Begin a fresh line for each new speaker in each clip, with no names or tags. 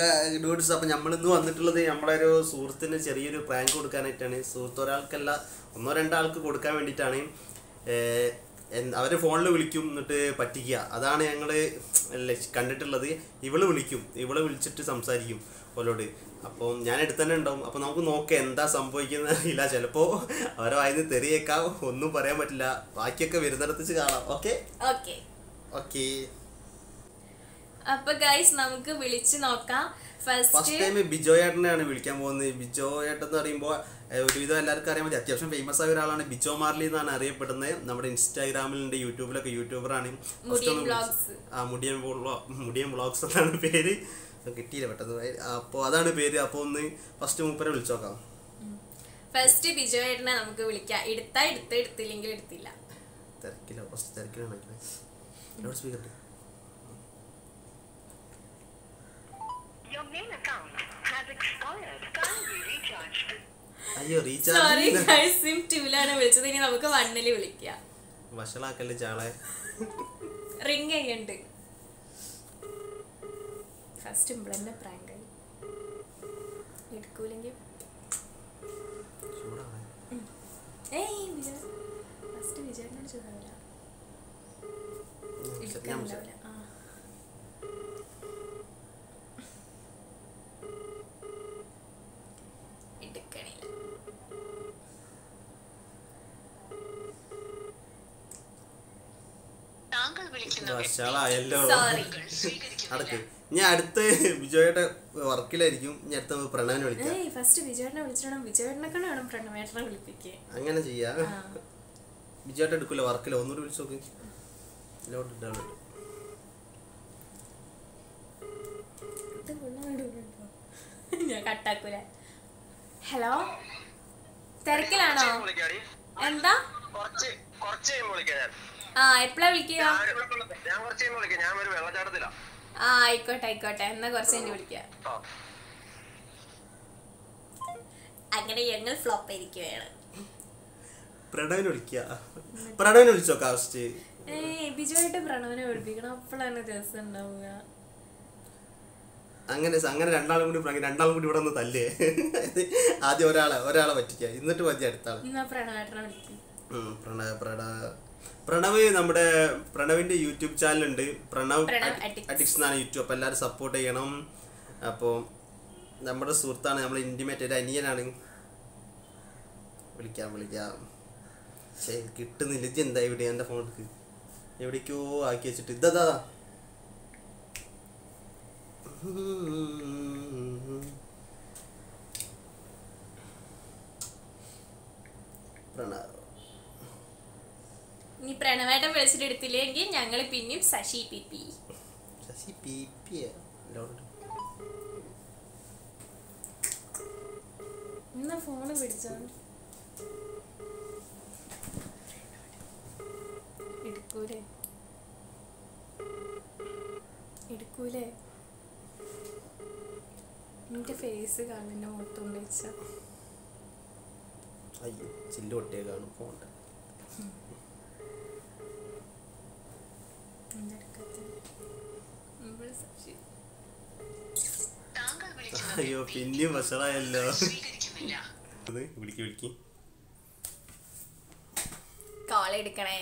Dudes അപ്പം നമ്മളിന്ന് വന്നിട്ടുള്ളത് നമ്മളെ ഒരു സുഹൃത്തിന് ചെറിയൊരു പ്രാങ്ക് കൊടുക്കാനായിട്ടാണ് സുഹൃത്ത് ഒരാൾക്കല്ല ഒന്നോ രണ്ടോ ആൾക്ക് കൊടുക്കാൻ വേണ്ടിയിട്ടാണ് അവർ ഫോണിൽ വിളിക്കും എന്നിട്ട് പറ്റിക്കുക അതാണ് ഞങ്ങൾ കണ്ടിട്ടുള്ളത് ഇവള് വിളിക്കും ഇവള് വിളിച്ചിട്ട് സംസാരിക്കും ഓലോട് അപ്പം ഞാൻ അടുത്ത് തന്നെ ഉണ്ടാവും അപ്പം നമുക്ക് നോക്കാം എന്താ സംഭവിക്കുന്നത് അറിയില്ല ചിലപ്പോൾ അവരെ വായിന്ന് തെറിയേക്കാം ഒന്നും പറയാൻ പറ്റില്ല ബാക്കിയൊക്കെ വരുന്നിടത്ത് വെച്ച് കാണാം ഓക്കെ
ഓക്കെ
ഓക്കെ
അപ്പൊ ഗൈസ് നമുക്ക് വിളിച്ചു നോക്കാം
ഫസ്റ്റ്
ഫസ്റ്റ്
ടൈം ബിജോ ഏട്ടനെയാണ് വിളിക്കാൻ പോകുന്നത് ബിജോ ഏട്ടൻ എന്ന് പറയുമ്പോൾ ഒരുവിധം എല്ലാവർക്കും അറിയാൻ പറ്റും അത്യാവശ്യം ഫേമസ് ആയ ഒരാളാണ് ബിജോ മാർലി എന്നാണ് അറിയപ്പെടുന്നത് നമ്മുടെ ഇൻസ്റ്റാഗ്രാമിലുണ്ട് യൂട്യൂബിലൊക്കെ യൂട്യൂബറാണ് First
മുടിയൻ
ഒന്ന് വിളിച്ച്-
vlogs.
ആ മുടിയൻ വ്ളോ- മുടിയൻ വ്ളോഗ്സ് എന്നാണ് പേര് കിട്ടിയില്ല പെട്ടെന്ന് അപ്പോൾ അതാണ് പേര് അപ്പോൾ ഒന്ന് ഫസ്റ്റ് മൂപ്പരെ വിളിച്ചു നോക്കാം
ഫസ്റ്റ് ബിജോ ഏട്ടനെ നമുക്ക് വിളിക്കാം എടുത്താ എടുത്ത് എടുത്തില്ലെങ്കിൽ എടുത്തില്ല
തിരക്കില്ല ഫസ്റ്റ് തിരക്കിലാണ് loudspeaker
Your main account has expired. Kindly recharge the
അയ്യോ
സോറി
റീചാർജ്
ഗൈസ് സിം ടൂലാണ് വിളിച്ചത് ഇനി നമുക്ക് വണ്ണില് വിളിക്കാം
വഷളാക്കല്ലേ ചാളെ
റിങ് ചെയ്യുന്നുണ്ട് ഫസ്റ്റ് ഇമ്പളന്റെ പ്രാങ്ക് എടുക്കൂലെങ്കിൽ
ചൂടാണ്
ഏയ് വിജയ് ഫസ്റ്റ് വിജയനോട് ചോദില്ല
ഞാൻ
എടുക്കാനുണ്ടാവില്ല ആ എടുക്കണില്ല
താങ്കൾ വിളിക്കുന്ന
വഷളായല്ലോ
സോറി
നടക്ക് ഞാൻ അടുത്ത ബിജോയുടെ വർക്കിലായിരിക്കും ഞാൻ അടുത്ത നമുക്ക് പ്രണവിനെ വിളിക്കാം
ഏയ് ഫസ്റ്റ് വിജയേട്ടനെ വിളിച്ചിടണം വിജയേട്ടനെ കൊണ്ട് വേണം പ്രണവേട്ടനെ വിളിപ്പിക്കുക
അങ്ങനെ ചെയ്യാം
ആ.
ബിജോയുടെ എടുക്കൂല വർക്കില്ല ഒന്നുകൂടി വിളിച്ചു നോക്ക് ഇതിലോട്ട് ഇട്ടാണ്
ഇത് കൊള്ളാൻ ഇടുന്നുണ്ടോ? ഞാൻ കട്ടാക്കൂല ഹലോ തിരക്കിലാണോ
വിളിക്കാടി.
എന്താ
കുറച്ച് കുറച്ച് കഴിയുമ്പോ വിളിക്കാം ഞാൻ.
ആ എപ്പോഴാ വിളിക്കുക
ഞാൻ ഒരു- ഞാൻ കുറച്ച് കഴിയുമ്പോ വിളിക്കാം ഞാൻ ഒരു വെള്ളച്ചാട്ടത്തിലാ
ആ ആയിക്കോട്ടെ ആയിക്കോട്ടെ എന്നാ കുറച്ച് കഴിഞ്ഞ് വിളിക്കാം
ആ.
അങ്ങനെ ഞങ്ങൾ ഫ്ലോപ്പ് ആയിരിക്കുകയാണ്
പ്രണവിനെ വിളിക്കുക പ്രണവിനെ വിളിച്ചോ ഫസ്റ്റ്
ഏയ് ബിജുവായിട്ട് പ്രണവനെ പഠിപ്പിക്കണം അപ്പോഴാണ് രസം ഉണ്ടാവുക
അങ്ങനെ സ- അങ്ങനെ രണ്ടാളും കൂടി പ്രണ- രണ്ടാളും കൂടി ഇവിടെ ഒന്ന് തല്ലേ ആദ്യം ഒരാളെ ഒരാളെ പറ്റിക്കുക എന്നിട്ട് മതി അടുത്ത ആളെ
എന്നാ പ്രണവേട്ടനെ വിളിക്കും
ഉം, പ്രണവ് പ്രണ പ്രണവ് നമ്മുടെ പ്രണവിന്റെ യൂട്യൂബ് ചാനലുണ്ട് പ്രണവ്
പ്രണവ് Addicts.
അഡിക്സ് എന്നാണ് യൂട്യൂബ് അപ്പോൾ എല്ലാവരും സപ്പോർട്ട് ചെയ്യണം അപ്പോൾ നമ്മുടെ സുഹൃത്താണ് നമ്മൾ ഇൻറ്റിമേറ്റ് ഒരു അനിയനാണ് വിളിക്കാം വിളിക്കാം ശേ കിട്ടുന്നില്ല ഇജ്ജ് എന്താ ഇവിടെ എൻ്റെ ഫോൺ എടുക്ക് എവിടേക്കോ ആക്കി വെച്ചിട്ട് ഇതാ പ്രണവ്
ഇനി പ്രണവേട്ടൻ വിളിച്ചിട്ട് എടുത്തില്ലെങ്കിൽ ഞങ്ങൾ പിന്നെയും Sasi P P
Sasi P P ലോഡ്
എന്നാ ഫോണ് പിടിച്ചോ എടുക്കൂലേ എടുക്കൂലേ നിന്റെ ഫേസ് കാണുന്ന മൊത്തം വെച്ച
അയ്യോ ചില്ല് പൊട്ടിയേക്കാണ് ഫോണിൻ്റെ
താങ്കൾ വിളിക്കുന്ന
അയ്യോ പിന്നെയും വഷളായല്ലോ
സ്വീകരിക്കുന്നില്ല
അത് വിളിക്ക് വിളിക്ക്
കോൾ എടുക്കണേ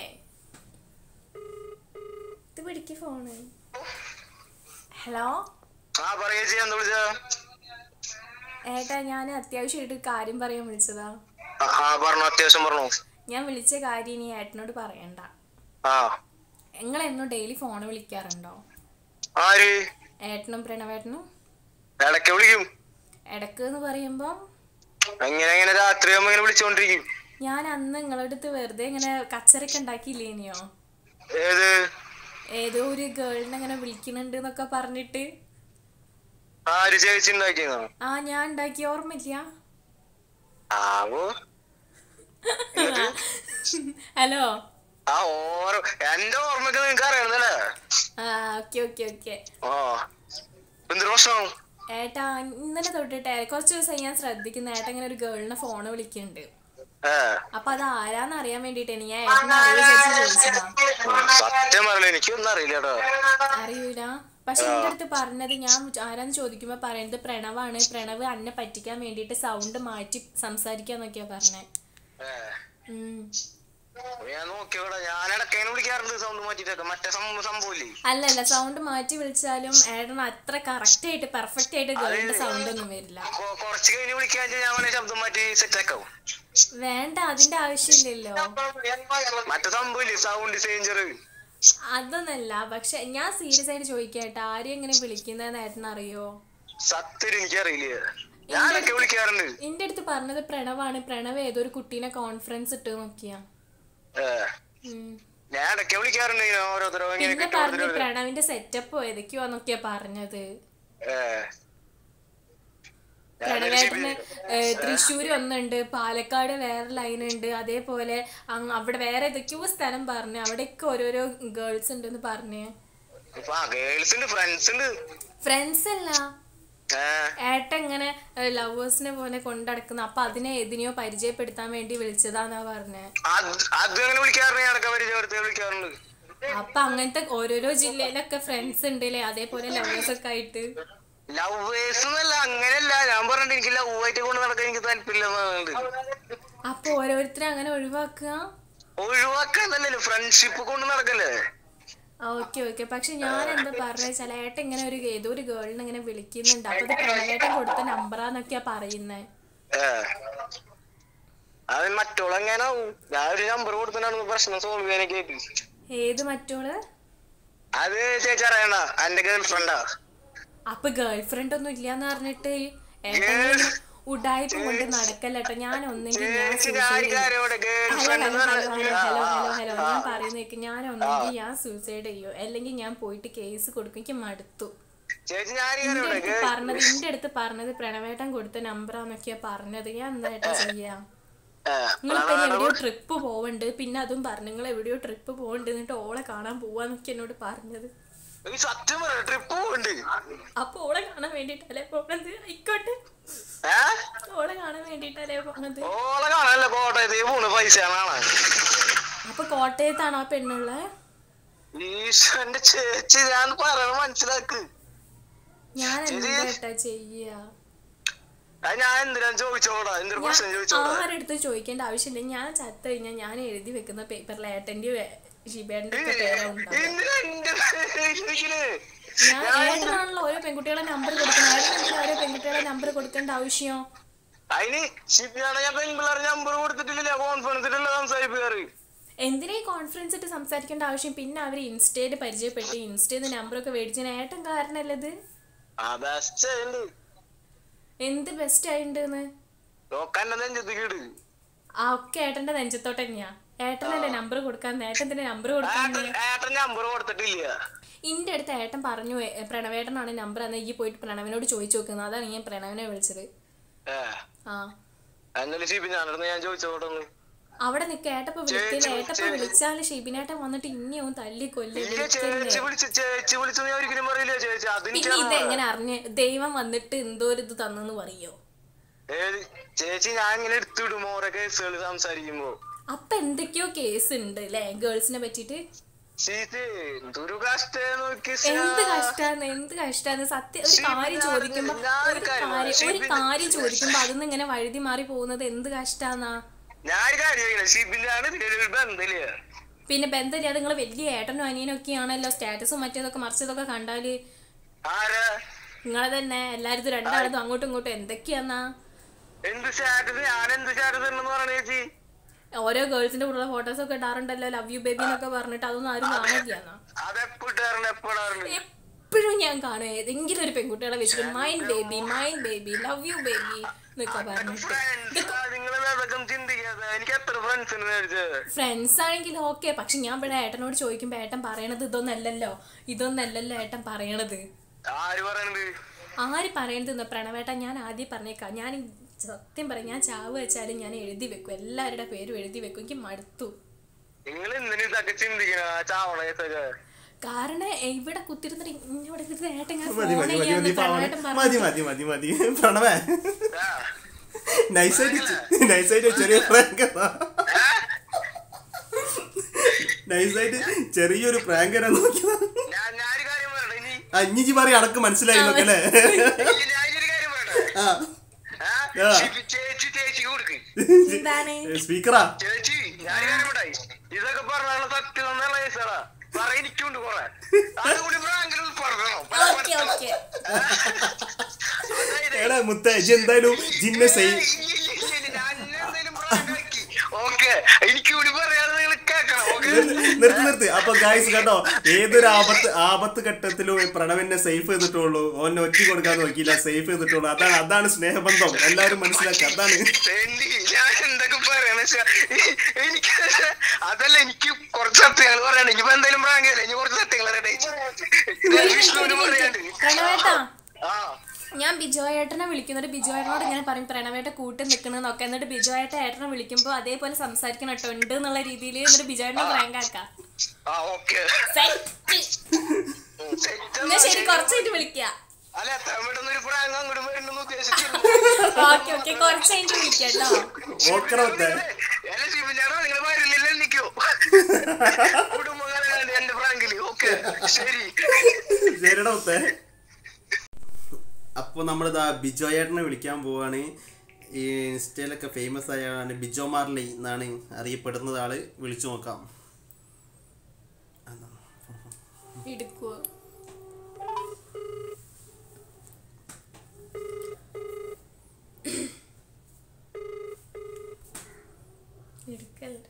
ഇത് പിടിക്ക് ഫോണ് ഹലോ
ആ പറയുക ചെയ്യാൻ എന്താ വിളിച്ച
ഏട്ടാ ഞാൻ അത്യാവശ്യമായിട്ട് ഒരു കാര്യം പറയാൻ വിളിച്ചതാ
ആ പറഞ്ഞു അത്യാവശ്യം പറഞ്ഞു
ഞാൻ വിളിച്ച കാര്യം ഇനി ഏട്ടനോട് പറയണ്ട
ആ
നിങ്ങൾ എന്നും ഡെയിലി ഫോൺ വിളിക്കാറുണ്ടോ
ആര്
ഏട്ടനും പ്രണവേട്ടനും
ഇടയ്ക്ക് വിളിക്കും
ഇടക്ക് എന്ന് പറയുമ്പോൾ
എങ്ങനെ എങ്ങനെ രാത്രി ആകുമ്പോ ഇങ്ങനെ വിളിച്ചോണ്ടിരിക്കും
ഞാൻ അന്ന് നിങ്ങളുടെ അടുത്ത് വെറുതെ ഇങ്ങനെ കച്ചറൊക്കെ ഉണ്ടാക്കിയില്ലേനിയോ
ഏത്
ഏതോ ഒരു ഗേളിനെ ഇങ്ങനെ വിളിക്കുന്നുണ്ട് എന്നൊക്കെ പറഞ്ഞിട്ട്
ആര് ചേച്ചി ഉണ്ടാക്കിയെന്നോ
ആ ഞാൻ ഉണ്ടാക്കിയ ഓർമ്മയില്ല
ആവോ
ഹലോ
ആ ഓരോ എന്റെ ഓർമ്മക്ക് നിങ്ങക്ക് അറിയണല്ലേ
ആ ഓക്കെ ഓക്കെ ഓക്കെ
ആ എന്തൊരു പ്രശ്നം
ഏട്ടാ ഇന്നലെ തൊട്ടിട്ട് കുറച്ച് ദിവസമായി ഞാൻ ശ്രദ്ധിക്കുന്ന ഏട്ടാ ഇങ്ങനെ ഒരു ഗേളിനെ ഫോണ് വിളിക്കുന്നുണ്ട്
ഏ
അപ്പൊ അത് ആരാന്ന് അറിയാൻ വേണ്ടിട്ടാണ് ഞാൻ ഏട്ടനെ അറിയാൻ വിചാരിച്ച് ചോദിച്ചതാ
സത്യം പറയല എനിക്കൊന്നും അറിയില്ല കേട്ടോ
അറിയൂല പക്ഷെ എൻ്റെ അടുത്ത് പറഞ്ഞത് ഞാൻ ആരാന്ന് ചോദിക്കുമ്പോ പറയുന്നത് പ്രണവാണ് പ്രണവ് അന്നെ പറ്റിക്കാൻ വേണ്ടിയിട്ട് സൗണ്ട് മാറ്റി സംസാരിക്കാന്നൊക്കെയാ പറഞ്ഞേ
ഏ.
ഉം.
ഞാൻ നോക്കിയോടാ ഞാൻ ഇടക്കേനെ വിളിക്കാറുണ്ട് സൗണ്ട് മാറ്റിട്ടൊക്കെ മറ്റേ സം- സംഭവമില്ലേ
അല്ലല്ല സൗണ്ട് മാറ്റി വിളിച്ചാലും ഏട്ടന് അത്ര കറക്റ്റ് ആയിട്ട് പെർഫെക്റ്റ് ആയിട്ട് ഗേളിന്റെ സൗണ്ട് ഒന്നും വരില്ല
കൊ- കുറച്ച് കഴിഞ്ഞ് വിളിക്കാൻ ഞാൻ വേണേ ശബ്ദം മാറ്റി സെറ്റ് ആക്കാവും
വേണ്ട അതിന്റെ ആവശ്യമില്ലല്ലോ
മറ്റേ സംഭവമില്ലേ സൗണ്ട് ചേഞ്ചർ
അതൊന്നല്ല പക്ഷെ ഞാൻ സീരിയസ് ആയിട്ട് ചോദിക്കട്ടെ ആരും എങ്ങനെ വിളിക്കുന്നതെന്ന് ഏട്ടൻ അറിയോ
സത്യം എനിക്കറിയില്ല ഞാനൊക്കെ വിളിക്കാറുണ്ട്
എന്റെ അടുത്ത് പറഞ്ഞത് പ്രണവാണ് പ്രണവ് ഏതോ ഒരു കുട്ടീനെ കോൺഫറൻസ് ഇട്ട് നോക്കിയാ
ഏ.
ഉം.
ഞാൻ ഇടയ്ക്ക് വിളിക്കാറുണ്ട് ഇങ്ങനെ ഓരോരുത്തരോ ഇങ്ങനെ
പിന്നെ
കിട്ടി
പറഞ്ഞു
കൊടുത്തിട്ട്
പ്രണവിന്റെ സെറ്റപ്പോ ഏതൊക്കെയോന്നൊക്കെയാ പറഞ്ഞത്
ഏ.
പ്രണവേട്ടന് തൃശ്ശൂര് ഒന്നുണ്ട് പാലക്കാട് വേറെ ലൈൻ ഉണ്ട് അതേപോലെ അങ്ങ് അവിടെ വേറെ ഏതൊക്കെയോ സ്ഥലം പറഞ്ഞു അവിടെയൊക്കെ ഓരോരോ ഗേൾസ് ഉണ്ടെന്ന് പറഞ്ഞേ
ഇപ്പൊ ആ ഗേൾസ് ഉണ്ട് ഫ്രണ്ട്സ് ഉണ്ട്
ഫ്രണ്ട്സ് അല്ല
ഏ.
ഏട്ട ഇങ്ങനെ ലവേഴ്സിനെ പോലെ കൊണ്ടടക്കുന്ന അപ്പൊ അതിനെ ഏതിനെയോ പരിചയപ്പെടുത്താൻ വേണ്ടി വിളിച്ചതാന്നാ പറഞ്ഞേ
അത് അത് അങ്ങനെ വിളിക്കാറുണ്ട് ഞാൻ ഇടയ്ക്ക് പരിചയപ്പെടുത്തി വിളിക്കാറുണ്ട്
അപ്പൊ അങ്ങനത്തെ ഓരോരോ ജില്ലയിലൊക്കെ ഫ്രണ്ട്സ് ഉണ്ടല്ലേ അതേപോലെ ലവേഴ്സ് ഒക്കെ ആയിട്ട്
ലവേഴ്സ് എന്നല്ല അങ്ങനെയല്ല ഞാൻ പറഞ്ഞിട്ട് എനിക്ക് ലവ് ആയിട്ട് കൊണ്ട് നടക്കാൻ എനിക്ക് താല്പര്യമില്ലെന്നുണ്ട്
അപ്പൊ ഓരോരുത്തരെ അങ്ങനെ ഒഴിവാക്കുക
ഒഴിവാക്കാന്നല്ലോ ഫ്രണ്ട്ഷിപ്പ് കൊണ്ട് നടക്കല്ലേ
ഓക്കെ ഓക്കെ പക്ഷെ ഞാൻ എന്താ പറഞ്ഞ വെച്ചാൽ ഏട്ടൻ ഇങ്ങനെ ഒരു ഏതോ ഒരു ഗേളിനെ ഇങ്ങനെ വിളിക്കുന്നുണ്ട് അപ്പൊ അത് പ്രണവേട്ടൻ കൊടുത്ത നമ്പറാന്നൊക്കെയാ പറയുന്നേ
ഏ. അത് മറ്റോളെങ്ങനാവും ഞാൻ ഒരു നമ്പർ കൊടുത്തിട്ടാണ് പ്രശ്നം സോൾവ് ചെയ്യാനൊക്കെ ആയിട്ട്
ഏത് മറ്റോള്
അത് ചേച്ചി അറിയണ്ട എന്റെ ഗേൾ ഫ്രണ്ടാ
അപ്പൊ ഗേൾ ഫ്രണ്ട് ഒന്നും ഇല്ലാന്ന് പറഞ്ഞിട്ട് ഏട്ടൻ ഉടായ്പ കൊണ്ട് നടക്കല്ലേട്ടോ ഞാൻ ഒന്നെങ്കിൽ ഞാൻ
ചേച്ചി
suicide
ഞാൻ
ചെയ്യും.
കാര്യോടെ girl
hello
friend
hello hello hello hello hello hello ഞാൻ
ആ
പറയുന്നേക്ക് ഞാൻ ഒന്നെങ്കിൽ ഞാൻ സൂസൈഡ് ചെയ്യോ അല്ലെങ്കിൽ ഞാൻ പോയിട്ട് കേസ് കൊടുക്കും എനിക്ക് മടുത്തു
ചേച്ചി ഞാൻ
എന്റെ
കാര്യോടെ
അടുത്ത് പറഞ്ഞത് എന്റെ അടുത്ത് പറഞ്ഞത് പ്രണവേട്ടൻ കൊടുത്ത നമ്പറാന്നൊക്കെയാ പറഞ്ഞത് ഞാൻ എന്തായിട്ടാ ചെയ്യാ നിങ്ങളിപ്പോ ഇനി എവിടെയോ ട്രിപ്പ് പോവണ്ട് പിന്നെ അതും പറഞ്ഞു നിങ്ങൾ എവിടെയോ ട്രിപ്പ് പോവണ്ട് എന്നിട്ട് ഓളെ കാണാൻ പോവാന്നൊക്കെ എന്നോട് പറഞ്ഞത്
സത്യം പറ ട്രിപ്പ് പോണ്ട്
അപ്പൊ ഓളെ കാണാൻ വേണ്ടിട്ടല്ലേ പോണത് ആയിക്കോട്ടെ
ഏ
ഓളെ കാണാൻ വേണ്ടിട്ടല്ലേ പോണത്
ഓളെ കാണാനല്ല കോട്ടയത്ത് പോണ് പൈസ കാണാൻ
അപ്പൊ കോട്ടയത്താണ് ആ പെണ്ണുള്ള
ഈശ്വരന്റെ ചേച്ചി ഞാൻ പറയണ മനസ്സിലാക്ക്
ഞാൻ എന്തായിട്ടാ ചെയ്യാ
അത് ഞാൻ എന്തിനാ ചോദിച്ചോടാ എന്തൊരു പ്രശ്നം
ഞാൻ
ചോദിച്ചോടാ
ആരെടുത്ത് ചോദിക്കേണ്ട ആവശ്യമില്ല ഞാൻ ചത്ത കഴിഞ്ഞാൽ ഞാൻ എഴുതി വെക്കുന്ന പേപ്പറിൽ ഏട്ടന്റെയോ ഷിബേട്ടന്റെ ഒക്കെ പേരാ ഉണ്ടാവും
എന്തിനാ എന്റെ പേര് ചോദിക്കണേ?
ഞാൻ ഏട്ടനാണല്ലോ ഓരോ പെൺകുട്ടികളെ നമ്പർ കൊടുക്കുന്നത് ഏട്ടൻ എന്തിനാ ഓരോ പെൺകുട്ടികളെ നമ്പർ കൊടുക്കേണ്ട ആവശ്യം
അതിന് ഷിപ്പിയാണ് ഞാൻ പെൺപിള്ളേർ നമ്പർ കൊടുത്തിട്ടില്ല കോൺഫിഡൻസിലുള്ള സംസാരിക്കാറ്
എന്തിനാ ഈ കോൺഫറൻസ് ഇട്ട് സംസാരിക്കേണ്ട ആവശ്യം പിന്നെ അവർ ഇൻസ്റ്റയിൽ പരിചയപ്പെട്ട് ഇൻസ്റ്റയിൽ നിന്ന് നമ്പറൊക്കെ മേടിച്ചതിന് ഏട്ടൻ കാരണല്ലത്
ആ ബെസ്റ്റ് ഉണ്ട്
എന്ത് ബെസ്റ്റ് ആയിണ്ടെന്ന്
നോക്കാൻ നെഞ്ചത്ത് കീട്
ആ ഒക്കെ ഏട്ടന്റെ നെഞ്ചത്തോട്ട് തന്നെയാ ഏട്ടനല്ലേ നമ്പർ കൊടുക്കാൻ ഏട്ടൻ തന്നെ നമ്പർ കൊടുക്കാൻ
ഏട്ടൻ ഏട്ടൻ നമ്പർ കൊടുത്തിട്ടില്ല
ഇന്റെ അടുത്ത് ഏട്ടൻ പറഞ്ഞു "ഏ, പ്രണവേട്ടനാണ് നമ്പർ അന്ന് ഈ പോയിട്ട് പ്രണവിനോട് ചോദിച്ചു നോക്കുന്നത് അതാണ് ഞാൻ പ്രണവിനെ വിളിച്ചത്
ഏ
ആ
എന്നാലും ഷിപ്പി ഞാനടുത്ത് ഞാൻ ചോദിച്ചോട്ടൊന്ന്
അവിടെ നിക്ക ഏട്ടപ്പ വിളിക്കില്ല ഏട്ടപ്പ വിളിച്ചാല് ഷിബിനേട്ടൻ വന്നിട്ട് ഇനിയും തല്ലി കൊല്ലി
ഇല്ല ചേച്ചി വിളിച്ച് ചേച്ചി വിളിച്ചു ഞാൻ ഒരിക്കലും പറയില്ല ചേച്ചി
പിന്നെ ഇത്
അതെനിക്ക്
എങ്ങനെ അറിഞ്ഞ് ദൈവം വന്നിട്ട് എന്തോ ഒരു ഇത് തന്നെന്ന് പറയോ
ഏത് ചേച്ചി ഞാൻ ഇങ്ങനെ എടുത്തിടും ഓരോ കേസുകൾ സംസാരിക്കുമ്പോ
അപ്പൊ എന്തൊക്കെയോ കേസ് ഉണ്ട് അല്ലേ ഗേൾസിനെ പറ്റിട്ട്
ചേച്ചി എന്തൊരു കഷ്ടേ നോക്കി
എന്ത് കഷ്ടാന്ന് എന്ത് കഷ്ടാന്ന് സത്യം ഒരു കാര്യം ചോദിക്കുമ്പോ ഒരു കാര്യം ഒരു കാര്യം ചോദിക്കുമ്പോ അതിന്ന് ഇങ്ങനെ വഴുതി മാറി പോകുന്നത് എന്ത് കഷ്ടാന്നാ
ഞാൻ കാര്യം ഷിബിലാണ് ഇതിലൊരു ബന്ധമില്ല
പിന്നെ ബന്ധമില്ലാതെ നിങ്ങൾ വലിയ ഏട്ടനും അനിയനും ഒക്കെ ആണല്ലോ സ്റ്റാറ്റസും മറ്റേതൊക്കെ മറിച്ചതൊക്കെ കണ്ടാല്
ആരാ
നിങ്ങളെ തന്നെ എല്ലാരും രണ്ടാളതും അങ്ങോട്ടും ഇങ്ങോട്ടും എന്തൊക്കെയാന്നാ
എന്ത് സ്റ്റാറ്റസ് ഞാൻ എന്ത് സ്റ്റാറ്റസ് ഉണ്ടെന്ന് പറഞ്ഞ ചേച്ചി
ഓരോ ഗേൾസിന്റെ കൂടെ ഫോട്ടോസ് ഒക്കെ ഇടാറുണ്ടല്ലോ ലവ് യു ബേബി എന്നൊക്കെ പറഞ്ഞിട്ട് അതൊന്നും ആരും കാണില്ലാന്നാ
അതെപ്പോ ഇട്ടാറുണ്ട് എപ്പോ ഇടാറുണ്ട്
എപ്പോഴും ഞാൻ കാണും ഏതെങ്കിലും ഒരു പെൺകുട്ടികളെ വെച്ചിട്ട് mind baby mind baby love you baby എന്നൊക്കെ പറഞ്ഞിട്ട്
ഫ്രണ്ട്സ് നിങ്ങൾ അതൊക്കെ ചിന്തിക്കാതെ എനിക്ക് എത്ര ഫ്രണ്ട്സ് ഉണ്ട് മേടിച്ചത്
ഫ്രണ്ട്സ് ആണെങ്കിൽ ഓക്കെ പക്ഷെ ഞാൻ ഇവിടെ ഏട്ടനോട് ചോദിക്കുമ്പോ ഏട്ടൻ പറയണത് ഇതൊന്നല്ലല്ലോ ഇതൊന്നല്ലല്ലോ ഏട്ടൻ പറയണത്
ആര് പറയണത്
ആര് പറയണത് പ്രണവേട്ടൻ ഞാൻ ആദ്യം പറഞ്ഞേക്കാം ഞാൻ ഈ സത്യം പറയാം ഞാൻ ചാവ് വെച്ചാലും ഞാൻ എഴുതി വെക്കും എല്ലാവരുടെ പേരും എഴുതി വെക്കും എനിക്ക് മടുത്തു
നിങ്ങൾ എന്തിനു ഇതൊക്കെ ചിന്തിക്കണ ചാവണ കേസൊക്കെ
കാരണം ഇവിടെ കുത്തിരുന്നിട്ട് ഇവിടെ കുത്തിരുന്ന് ഏട്ടൻ ഇങ്ങനെ
മതി
phone
മതി മതി
ചെയ്യാന്ന്
മതി പാവം.
പ്രണവേട്ടൻ പറഞ്ഞു
മതി മതി മതി മതി പ്രണവേ
ആ.
നൈസായിട്ട് നൈസായിട്ട് ചെറിയ പ്രാങ്ക് നൈസായിട്ട് ചെറിയൊരു പ്രാങ്ക് നോക്കിയതാ
ഞാൻ ഞാനൊരു കാര്യം പറയട്ടെ ഇനി
ആ ഇഞ്ഞി പറയും അനക്ക് മനസ്സിലായി എന്നൊക്കെ അല്ലേ
ഇല്ല, ഞാനൊരു കാര്യം പറയട്ടെ
ആ
ആ?
ആ.
ഷിബി ചേച്ചി ചേച്ചി കൊടുക്ക്
എന്താണ്
സ്പീക്കറാ
ചേച്ചി ഞാൻ കാര്യമുണ്ടായി ഇതൊക്കെ പറഞ്ഞാൽ സത്യം നല്ല കേസാടാ പറ എനിക്കുണ്ട് കൊറേ അതുകൂടി പ്രാങ്കിലും പറഞ്ഞോ
ഓക്കെ ഓക്കെ
അതായത്
എടാ മുത്ത ഇജ്ജ് എന്തായാലും ജിന്നെ സെയ്
ഓക്കെ എനിക്ക് കൂടി പറയാതെ നിങ്ങൾ കേൾക്കണം ഓക്കെ
നിർത്തി നിർത്തി അപ്പൊ ഗായ്സ് കേട്ടോ ഏതൊരു ആപത്ത് ആപത്ത് ഘട്ടത്തിലും പ്രണവിനെ സേഫ് ചെയ്തിട്ടുള്ളൂ ഓനെ ഒറ്റ കൊടുക്കാൻ നോക്കിയില്ല സേഫ് ചെയ്തിട്ടുള്ളൂ അതാണ് അതാണ് സ്നേഹബന്ധം എല്ലാവരും മനസ്സിലാക്കുക അതാണ്
വേണ്ടി ഞാൻ എന്തൊക്കെ പറയണ എനിക്ക് അതല്ല എനിക്ക് കുറച്ച് സത്യങ്ങൾ പറയണ്ട ഇനിയിപ്പോ എന്തായാലും പ്രാങ്കല്ലേ ഇനി കുറച്ച് സത്യങ്ങൾ അറിയട്ടെ വിഷ്ണുവിന് പറയാണ്ട്
പ്രണവേട്ടാ
ആ
ഞാൻ ബിജോയേട്ടനെ വിളിക്കുന്നത് ബിജോയേട്ടനോട് ഇങ്ങനെ പറയും പ്രണവേട്ട കൂട്ട് നിൽക്കണെന്നൊക്കെ എന്നിട്ട് ബിജോയേട്ട ഏട്ടനെ വിളിക്കുമ്പോൾ അതേപോലെ സംസാരിക്കണം കേട്ടോ ഉണ്ട് എന്നുള്ള രീതിയിൽ എന്നിട്ട് ബിജോയേട്ടനെ പ്രാങ്ക് ആക്കാം
ആ ഓക്കെ
സെറ്റ് എന്നാ ശരി കുറച്ചായിട്ട് വിളിക്കാം
അല്ല എത്ര പെട്ടെന്ന് ഒരു പ്രാങ്ക് അങ്ങോട്ട് വരണമെന്ന് ഉദ്ദേശിച്ചിരുന്നു
ഓക്കെ ഓക്കെ കുറച്ചായിട്ട് വിളിക്കാം കേട്ടോ
ഓക്കറ മുത്തേ
അല്ല ശിവചാടോ നിങ്ങൾ വരില്ലല്ലോ നിൽക്കോ കുടുംബകാരാണ് എന്റെ പ്രാങ്കില് ഓക്കെ ശരി
ശരിടാ മുത്തേ അപ്പോൾ നമ്മളിതാ ബിജോയേട്ടനെ വിളിക്കാൻ പോവാണ് ഈ ഇൻസ്റ്റയിലൊക്കെ ഫേമസ് ആയ ആളാണ് ബിജോ മാർലി എന്നാണ് അറിയപ്പെടുന്നത് ആള് വിളിച്ചു നോക്കാം
എടുക്കുവോ എടുക്കല്ല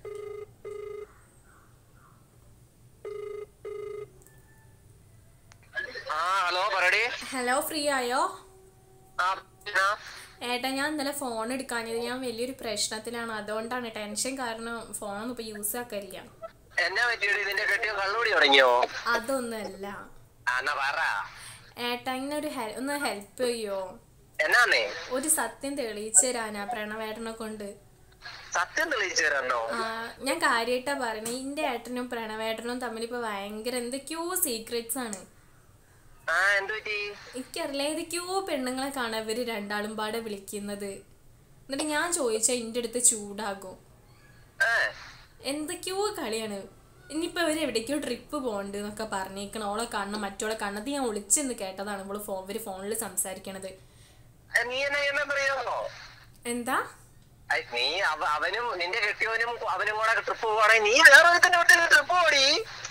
ആ ഹലോ പറയടി
ഹലോ ഫ്രീ ആയോ
ആ ആ,
ഏട്ടാ ഞാൻ ഇന്നലെ ഫോൺ എടുക്കാഞ്ഞത് ഞാൻ വലിയൊരു പ്രശ്നത്തിലാണ് അതുകൊണ്ടാണ് ടെൻഷൻ കാരണം ഫോണൊന്നും ഇപ്പൊ യൂസ് ആക്കരില്ല
എന്നാ പറ്റിയടി ഇതിന്റെ കെട്ടിയോ കള്ളുകൂടി തുടങ്ങിയോ
അതൊന്നല്ല
ആ, എന്നാ പറ
ഏട്ടാ ഇങ്ങനെ ഒരു ഹെൽ ഒന്ന് ഹെൽപ്പ് ചെയ്യോ
എന്നാന്നേ
ഒരു സത്യം തെളിയിച്ചു തരാനാ പ്രണവേട്ടനെ കൊണ്ട്
സത്യം തെളിയിച്ചു തരാനോ
ആ, ഞാൻ കാര്യമായിട്ടാ പറയണേ എന്റെ ഏട്ടനും പ്രണവേട്ടനും തമ്മിൽ ഇപ്പൊ ഭയങ്കര എന്തൊക്കെയോ സീക്രറ്റ്സ് ആണ്
ആ എന്ത് പറ്റി
എനിക്കറിയില്ല ഏതൊക്കെയോ പെണ്ണുങ്ങളെ കാണാൻ ഇവര് രണ്ടാളും പാടെ വിളിക്കുന്നത് എന്നിട്ട് ഞാൻ ചോദിച്ചാൽ എൻ്റെ അടുത്ത് ചൂടാകും
ഏ
എന്തൊക്കെയോ കളിയാണ് ഇനിയിപ്പോൾ ഇവർ എവിടേക്കോ ട്രിപ്പ് പോകണ്ട് എന്നൊക്കെ പറഞ്ഞേക്കണം ഓളെ കാണണം മറ്റോളെ കാണണം അത് ഞാൻ ഒളിച്ചെന്ന് കേട്ടതാണ് നമ്മൾ ഫോ ഇവർ ഫോണിൽ സംസാരിക്കണത്
ഏ, നീ എന്നാ എന്നാ പറയാമോ
എന്താ
ഐ, നീ അവ അവനും നിന്റെ കെട്ടിയവനും അവനും കൂടെ ട്രിപ്പ് പോവാണെങ്കിൽ നീ വേറെ ഒരുത്തന്നെ വിട്ട് ട്രിപ്പ് പോടി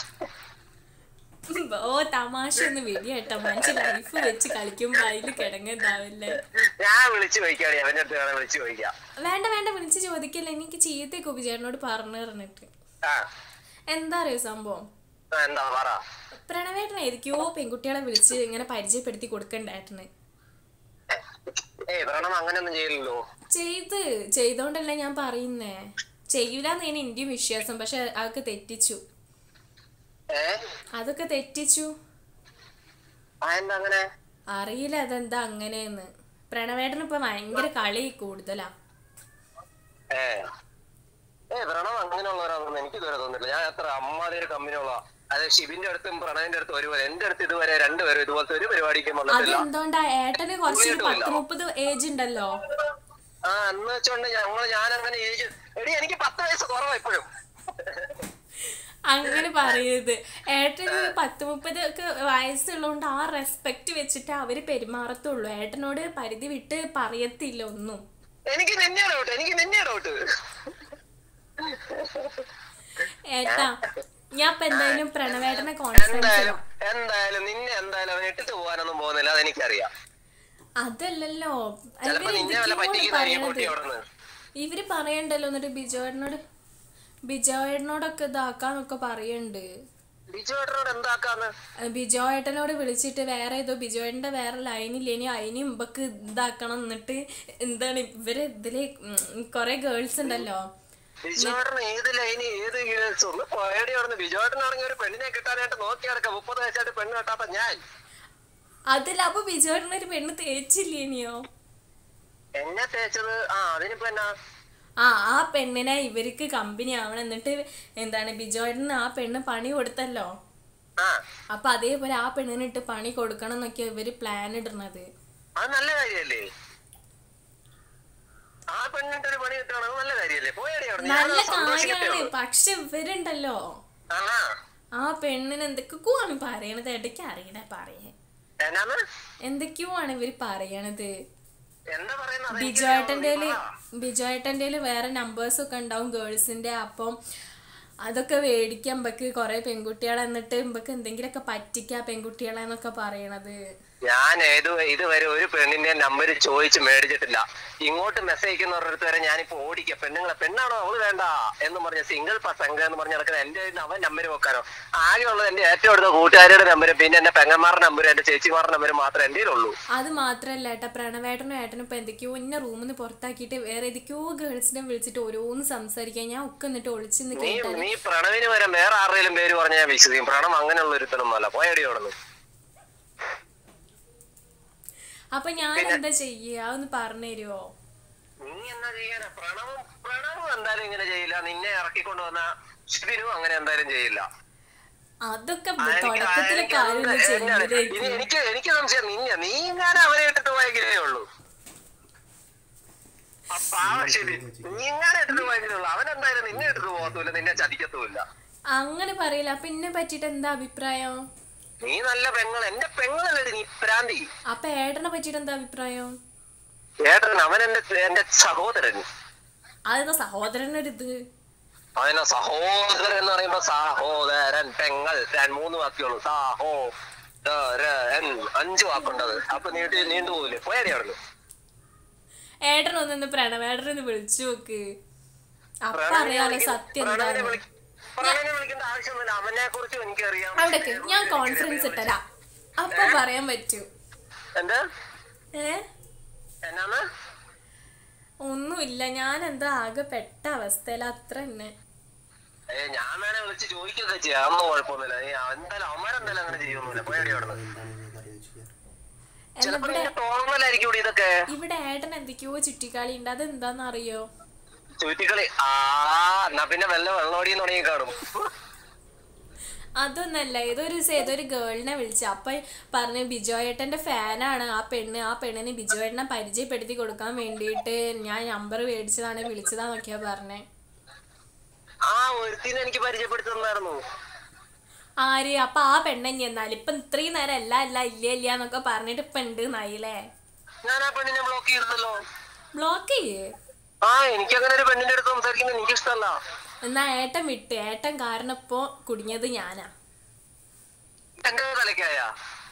ഓ തമാശ ഒന്ന് വെടിയേട്ടാ മനുഷ്യ ലൈഫ് വെച്ച് കളിക്കുമ്പോൾ അതിൽ കിടങ്ങുണ്ടാവില്ലേ
ഞാൻ വിളിച്ചു ചോദിക്കാടി അവന്റെ അടുത്ത് വേണം വിളിച്ചു ചോദിക്കാം
വേണ്ട വേണ്ട വിളിച്ച് ചോദിക്കല്ലേ എനിക്ക് ചീത്തയൊക്കെ ഉപചേട്ടനോട് പറഞ്ഞു പറഞ്ഞിട്ട്
ആ
എന്താ അറിയോ സംഭവം
ആ, എന്താ പറ
പ്രണവേട്ടനെ ഏതൊക്കെയോ പെൺകുട്ടികളെ വിളിച്ച് ഇങ്ങനെ പരിചയപ്പെടുത്തി കൊടുക്കണ്ടായിട്ടിന്
ഏയ് പ്രണവ് അങ്ങനെയൊന്നും ചെയ്യില്ലല്ലോ
ചെയ്ത് ചെയ്തോണ്ടല്ലേ ഞാൻ പറയുന്നേ ചെയ്യൂലെന്ന് ഞാൻ എന്റെയും വിശ്വാസം പക്ഷെ അതൊക്കെ തെറ്റിച്ചു
ഏ
അതൊക്കെ തെറ്റിച്ചു
ആ എന്താ അങ്ങനെ
അറിയില്ല അതെന്താ അങ്ങനെയെന്ന് പ്രണവേട്ടന് ഇപ്പൊ ഭയങ്കര കളി കൂടുതലാ
ഏ ഏ പ്രണവ് അങ്ങനെയുള്ളവരാണെന്ന് എനിക്ക് ഇതുവരെ തോന്നില്ല ഞാൻ എത്ര അമ്മാതിരി ഒരു കമ്പനിയുള്ള അത് ഷിബിന്റെ അടുത്തും പ്രണവിന്റെ അടുത്തും ഒരുപോലെ എന്റെ അടുത്ത് ഇതുവരെ രണ്ടുപേരും ഇതുപോലത്തെ ഒരു പരിപാടിക്കും വന്നിട്ടില്ല
അതെന്തോണ്ടാ ഏട്ടന് കുറച്ചൊരു പത്ത് മുപ്പത് ഏജ് ഉണ്ടല്ലോ
ആ എന്ന് വെച്ചോണ്ട് ഞങ്ങൾ ഞാൻ അങ്ങനെ ഏജ് എടി എനിക്ക് പത്ത് വയസ്സ് കുറവാ ഇപ്പോഴും
അങ്ങനെ പറയരുത് ഏട്ടന് ഒരു പത്ത് മുപ്പത് ഒക്കെ വയസ്സുള്ളതുകൊണ്ട് ആ റെസ്പെക്ട് വെച്ചിട്ട് അവര് പെരുമാറത്തുള്ളൂ ഏട്ടനോട് പരിധി വിട്ട് പറയത്തില്ല ഒന്നും
എനിക്ക് നിന്നെ ഡൗട്ട് എനിക്ക് നിന്നെ ഡൗട്ട്
ഏട്ടാ ഞാൻ ഇപ്പൊ എന്തായാലും പ്രണവേട്ടനെ കോൺഫറൻസ്
എന്തായാലും എന്തായാലും നിന്നെ എന്തായാലും അവൻ ഇട്ടിട്ട് പോകാനൊന്നും പോകുന്നില്ല അതെനിക്കറിയാം
അതല്ലല്ലോ
ചിലപ്പോ
ഇവര്
നിന്നെ വല്ല
എന്തൊക്കെയോ
പറ്റിക്കുന്ന
പറയണത്
പൊട്ടി അവിടെ നിന്ന്
ഇവര് പറയണ്ടല്ലോ എന്നിട്ട് ബിജോയേട്ടനോട് ബിജോയേട്ടനോടൊക്കെ ഇതാക്കാന്നൊക്കെ പറയണ്ട്
ബിജുവേട്ടനോട് എന്താക്കാന്ന്
ബിജോയേട്ടനോട് വിളിച്ചിട്ട് വേറെ ഏതോ ബിജോയേട്ടന്റെ വേറെ ലൈനില്ലേ ഇനി അതിന് മുമ്പക്ക് ഇതാക്കണം എന്നിട്ട് എന്താണ് ഇവര് ഇതില് കൊറേ ഗേൾസ് ഉണ്ടല്ലോ
ബിജുവേട്ടൻ ഏത് ലൈന് ഏത് ഗേൾസ് ഒന്ന് പോയടി അവിടെ ബിജുവേട്ടനാണെങ്കിൽ ഒരു പെണ്ണിനെ കിട്ടാനായിട്ട് നോക്കി നടക്കാം മുപ്പത് വയസ്സായിട്ട് പെണ്ണ് കിട്ടാത്ത ഞാൻ
അതിൽ അപ്പൊ ബിജോയേട്ടൻ ഒരു പെണ്ണ് തേച്ചില്ലേ ഇനിയോ
എന്നെ തേച്ചത് ആ അതിനിപ്പോ എന്നാ
ആ ആ പെണ്ണിനെ ഇവർക്ക് കമ്പനി ആവണം എന്നിട്ട് എന്താണ് ബിജോയേട്ടന് ആ പെണ്ണ് പണി കൊടുത്തല്ലോ
ആ
അപ്പൊ അതേപോലെ ആ പെണ്ണിനിട്ട് പണി കൊടുക്കണം എന്നൊക്കെ ഇവര് പ്ലാൻ ഇടുന്നത്
അത് നല്ല കാര്യല്ലേ ആ പെണ്ണിട്ട് ഒരു പണി കിട്ടണം അത് നല്ല കാര്യല്ലേ പോയടി അവിടെ
നല്ല കാര്യമാണ് പക്ഷെ ഇവരുണ്ടല്ലോ
ആ
ആ പെണ്ണിന് എന്തൊക്കെയാണ് പറയണത് ഇടയ്ക്ക് അറിയണ പറയേ
എന്നാന്ന്
എന്തൊക്കെയോ ആണ് ഇവര് പറയണത്
എന്താ പറയുന്നത് അതെനിക്ക്
ബിജോയേട്ടൻ്റെ
പറ.
ബിജോയേട്ടൻ്റെ വേറെ നമ്പേഴ്സ് ഒക്കെ ഉണ്ടാവും ഗേൾസിന്റെ അപ്പം അതൊക്കെ മേടിക്കാൻ ഇമ്പക്ക് കുറെ പെൺകുട്ടികളെ എന്നിട്ട് ഇമ്പക്ക് എന്തെങ്കിലുമൊക്കെ പറ്റിക്കാ പെൺകുട്ടികളെ എന്നൊക്കെ പറയണത്
ഞാൻ ഏത് ഇതുവരെ ഒരു പെണ്ണിന്റെ നമ്പർ ചോദിച്ച് മേടിച്ചിട്ടില്ല ഇങ്ങോട്ട് മെസ്സേജ് അയക്കുന്നവരുടെ വരെ ഞാനിപ്പോ ഓടിക്കുക പെണ്ണുങ്ങളെ പെണ്ണാണോ അവള് വേണ്ട എന്ന് പറഞ്ഞ സിംഗിൾ പസംഗ എന്ന് പറഞ്ഞ് നടക്കുന്ന എന്റെ കയ്യിൽ നിന്ന് അവൻ നമ്പർ വെക്കാനോ ആകെ ഉള്ളത് എന്റെ ഏറ്റവും അടുത്ത കൂട്ടുകാരുടെ നമ്പർ പിന്നെ എന്റെ പെങ്ങന്മാരുടെ നമ്പർ എന്റെ ചേച്ചിമാരുടെ നമ്പർ മാത്രമേ എന്റെ ഉള്ളൂ
അത് മാത്രല്ല ഏട്ടാ പ്രണവേട്ടനും ഏട്ടനും ഇപ്പൊ എന്തൊക്കെയോ ഇന്നെ റൂമിൽ നിന്ന് പുറത്താക്കിയിട്ട് വേറെ ഏതൊക്കെയോ ഗേൾസിനെ വിളിച്ചിട്ട് ഓരോന്ന് സംസാരിക്കാൻ ഞാൻ ഒക്കെ എന്നിട്ട് ഒളിച്ചു നിന്ന്
നീ
കേട്ടാൽ
നീ പ്രണവിന് വരെ വേറെ ആരുടെയും പേര് പറഞ്ഞ ഞാൻ വിശ്വസിക്കും പ്രണവ് അങ്ങനെയുള്ള ഒരുത്തനൊന്നുമല്ല പോയടി അവിടെ
അപ്പൊ ഞാൻ എന്താ ചെയ്യാ ഒന്ന് പറഞ്ഞു തരുമോ
നീ എന്നാ ചെയ്യാനാ പ്രണവും പ്രണവും എന്തായാലും ഇങ്ങനെ ചെയ്യില്ല നിന്നെ ഇറക്കിക്കൊണ്ട് വന്ന ഷിബിനും അങ്ങനെ എന്തായാലും ചെയ്യില്ല
അതൊക്കെ
ആ, എനിക്ക്
തുടക്കത്തിലെ
എനിക്ക്
കാര്യം
അതുകൊണ്ട് എന്നാണ്
ചെയ്തേക്കും
ഇനി എനിക്ക് എനിക്ക് സംശയം നിന്നെ നീ ഞാൻ അവരെ ഇട്ടിട്ട് പോയെങ്കിലേ ഉള്ളൂ ആ പാവം ഷിബി നീ ഇങ്ങനെ ഇട്ടിട്ട് പോയെങ്കിലേ ഉള്ളൂ അവൻ എന്തായാലും നിന്നെ ഇട്ടിട്ട് പോകത്തൂല്ല നിന്നെ ചതിക്കത്തുമില്ല
അങ്ങനെ പറയില്ല അപ്പൊ എന്നെ പറ്റിട്ട് എന്താ അഭിപ്രായം
നീ നല്ല പെങ്ങൾ എന്റെ പെങ്ങളല്ലേ നീ പ്രാന്തി
അപ്പൊ ഏട്ടനെ പറ്റിട്ട് എന്താ അഭിപ്രായം
ഏട്ടൻ അവൻ എന്റെ എന്റെ സഹോദരൻ
അതെന്താ സഹോദരനൊരിത്
അവനെ സഹോദരൻ എന്ന് പറയുമ്പോ സഹോദരൻ പെങ്ങൾ ഞാൻ മൂന്ന് വാക്കുള്ളൂ സഹോദരൻ അഞ്ചു വാക്കുണ്ടത് അപ്പൊ നീട്ടി നീണ്ടുപോകില്ലേ പോയാടി അവിടെ
ഏട്ടൻ ഒന്നൊന്ന് പ്രണവേട്ടനൊന്ന് വിളിച്ചു നോക്ക് അപ്പൊ
പ്രണവിനെ
അറിയാലോ
വിളിക്ക-
സത്യം
പ്രണവിനെ
എന്താണ്
വിളി- പ്രണവിനെ വിളിക്കേണ്ട ആവശ്യമൊന്നുമില്ല അവനെ കുറിച്ചും എനിക്കറിയാം
അവിടേക്ക് ഞാൻ കോൺഫറൻസ് ഇട്ടരാ അപ്പൊ പറയാൻ പറ്റൂ
എന്താ
ഏ
എന്നാന്ന്
ഒന്നുമില്ല ഞാൻ എന്താ ആകെ പെട്ട അവസ്ഥയിൽ അത്ര തന്നെ
ഏ ഞാൻ വേണേ വിളിച്ച് ചോദിക്കൊക്കെ ചെയ്യാം അതൊന്നും കുഴപ്പമൊന്നുമില്ല നീ എന്തായാലും അവന്മാരെന്തായാലും അങ്ങനെ ചെയ്യൊന്നുമില്ല പോയാടി അവിടെ
അല്ല
ചിലപ്പോ
ഇവിടെ
നിന്റെ തോന്നലായിരിക്കും ഇവിടെ ഇതൊക്കെ
ഇവിടെ ഏട്ടൻ എന്തൊക്കെയോ ചുറ്റിക്കളി ഉണ്ട് അതെന്താന്ന് അറിയോ
ചുറ്റിക്കളി ആ എന്നാ പിന്നെ വല്ല വെള്ളോടിയും തുടങ്ങി കാണും
അതൊന്നല്ല ഏതൊരു ദിവസം ഏതൊരു ഗേളിനെ വിളിച്ചു അപ്പൊ പറഞ്ഞു ബിജോയേട്ടന്റെ ഫാനാണ് ആ പെണ്ണ് ആ പെണ്ണിന് ബിജോയേട്ടനെ പരിചയപ്പെടുത്തി കൊടുക്കാൻ വേണ്ടിയിട്ട് ഞാൻ നമ്പർ മേടിച്ചതാണ് വിളിച്ചതാന്നൊക്കെയാ പറഞ്ഞേ
ആ ഒരുത്തിനെ എനിക്ക് പരിചയപ്പെടുത്തി തന്നായിരുന്നു
ആര് അപ്പൊ ആ പെണ്ണെന്നെ എന്നാൽ ഇപ്പൊ ഇത്രയും നേരം അല്ല അല്ല ഇല്ല ഇല്ല എന്നൊക്കെ പറഞ്ഞിട്ട് ഇപ്പൊ ഉണ്ട് നായില്ലേ
ഞാൻ ആ പെണ്ണിനെ ബ്ലോക്ക് ചെയ്തല്ലോ
ബ്ലോക്ക് ചെയ്യേ
ആ എനിക്ക് അങ്ങനെ ഒരു പെണ്ണിന്റെ അടുത്ത് സംസാരിക്കുന്നത് എനിക്ക് ഇഷ്ടമല്ല
എന്നാ ഏട്ടൻ വിട്ട് ഏട്ടൻ കാരണം ഇപ്പൊ കുടുങ്ങിയത് ഞാനാ
എന്റെ തലക്കായ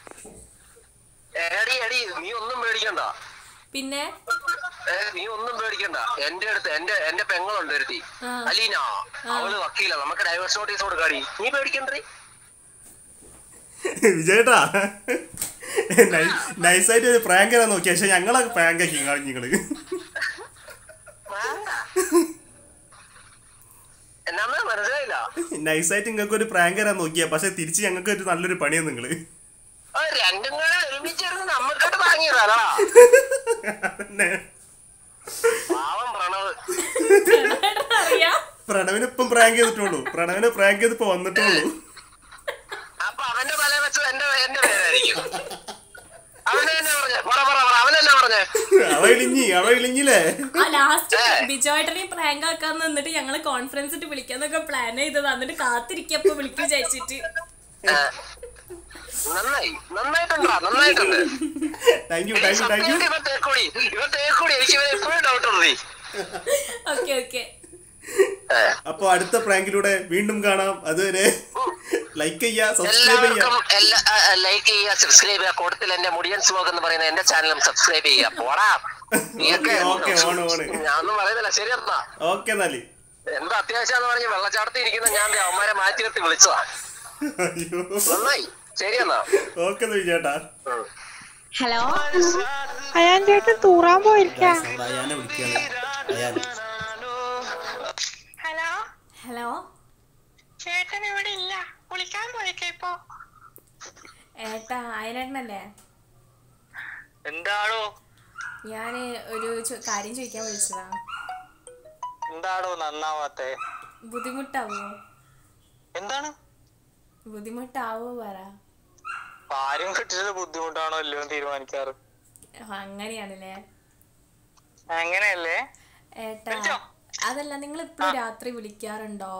എടി എടി നീ ഒന്നും പേടിക്കണ്ട
പിന്നെ
ഏ, നീ ഒന്നും പേടിക്കണ്ട എന്റെ അടുത്ത് എന്റെ എന്റെ പെങ്ങളുണ്ട് ഒരുത്തി
ആ.
അലീന അവള് വക്കീല നമുക്ക് ഡൈവേഴ്സ് നോട്ടീസ് കൊടുക്കാടി നീ പേടിക്കണ്ടേ
വിജയേട്ടാ നൈസായിട്ട് ഒരു പ്രാങ്ക് തരാൻ നോക്കി പക്ഷെ ഞങ്ങളെ പ്രാങ്ക് ആക്കി നിങ്ങള്
വേണ്ട. എന്നാന്ന് മനസ്സിലായില്ല
നൈസായിട്ട് നിങ്ങൾക്ക് ഒരു പ്രാങ്ക് തരാൻ നോക്കിയാ പക്ഷെ തിരിച്ച് ഞങ്ങൾക്ക് ഒരു നല്ലൊരു പണിയാണ് നിങ്ങള്
ആ, രണ്ടും കൂടെ ഒരുമിച്ചിരുന്ന് നമ്മൾക്കിട്ട് വാങ്ങിയതാ
അതന്നെ.
പാവം പ്രണവ്
ഏട്ടൻ അറിയാം
പ്രണവിനിപ്പം പ്രാങ്ക് ചെയ്തിട്ടുള്ളൂ പ്രണവിനെ പ്രാങ്ക് ചെയ്തിപ്പോ വന്നിട്ടുള്ളൂ
അപ്പൊ അവന്റെ തല വെച്ചത് എന്റെ എന്റെ പേരായിരിക്കും അവനെ തന്നെ പറഞ്ഞേ പറ പറ പറ അവനെന്നെ പറഞ്ഞേ
അവ ഇളിഞ്ഞി അവ ഇളിഞ്ഞില്ലേ
ആ ലാസ്റ്റ് ബിജോയേട്ടനെയും പ്രാങ്ക് ആക്കാൻ നിന്നിട്ട് ഞങ്ങള് കോൺഫറൻസ് ഇട്ട് വിളിക്കാന്നൊക്കെ പ്ലാൻ ചെയ്തത് എന്നിട്ട് കാത്തിരിക്കപ്പോ വിളിക്കും വിചാരിച്ചിട്ട്
ഏ, നന്നായി നന്നായിട്ടുണ്ടാ നന്നായിട്ടുണ്ട്
thank you thank you thank you
ഇവ തേക്കൂടി ഇവ തേക്കൂടി എനിക്ക് ഇവരെ എപ്പോഴും ഡൗട്ട് ഉണ്ട്
ഓക്കെ ഓക്കെ
അപ്പൊ അടുത്ത പ്രാങ്കിലൂടെ വീണ്ടും കാണാം അതുവരെ ലൈക്ക് ചെയ്യാ സബ്സ്ക്രൈബ് ചെയ്യാ
എല്ലാവർക്കും എല്ലാ ലൈക്ക് ചെയ്യുക സബ്സ്ക്രൈബ് ചെയ്യുക കൂട്ടത്തിൽ എന്റെ മുടിയൻ സ്മോക്ക് എന്ന് പറയുന്ന എന്റെ ചാനലും സബ്സ്ക്രൈബ് ചെയ്യുക പോടാ നീയൊക്കെ
ഓക്കെ, ഓണ്, ഓണ്.
ഞാനൊന്നും പറയുന്നില്ല ശരി എന്നാ
ഓക്കെ എന്നാല്
എന്താ അത്യാവശ്യം പറഞ്ഞ് വെള്ളച്ചാട്ടത്തിൽ ഇരിക്കുന്ന ഞാൻ ദേ അവന്മാരെ മാറ്റി നിർത്തി വിളിച്ചതാ
അയ്യോ
നന്നായി ശരി എന്നാ
ഓക്കെ വിജയേട്ടാ
ഉം.
ഹലോ
അയാൻ ചേട്ടൻ തൂറാൻ പോയിരിക്കാ
അയാനെ വിളിക്കാണ് അയാൻ
ഹലോ
ഹലോ
ചേട്ടൻ ഇവിടെ ഇല്ല കുളിക്കാൻ പോയേക്കാ ഇപ്പൊ
ഏട്ടാ അയനേട്ടനല്ലേ
എന്താടോ
ഞാന് ഒരു ചോ- കാര്യം ചോദിക്കാൻ വിളിച്ചതാ
എന്താടോ നന്നാവാത്തെ
ബുദ്ധിമുട്ടാവോ
എന്താണ്
ബുദ്ധിമുട്ടാവോ പറ
ആരും കിട്ടിയത് ബുദ്ധിമുട്ടാണോ അല്ലയോ എന്ന് തീരുമാനിക്കാറ്
ആ, അങ്ങനെയാണല്ലേ
അങ്ങനെയല്ലേ
ഏട്ടാ
വിളിച്ചോ?
അതല്ല നിങ്ങൾ ഇപ്പോഴും രാത്രി വിളിക്കാറുണ്ടോ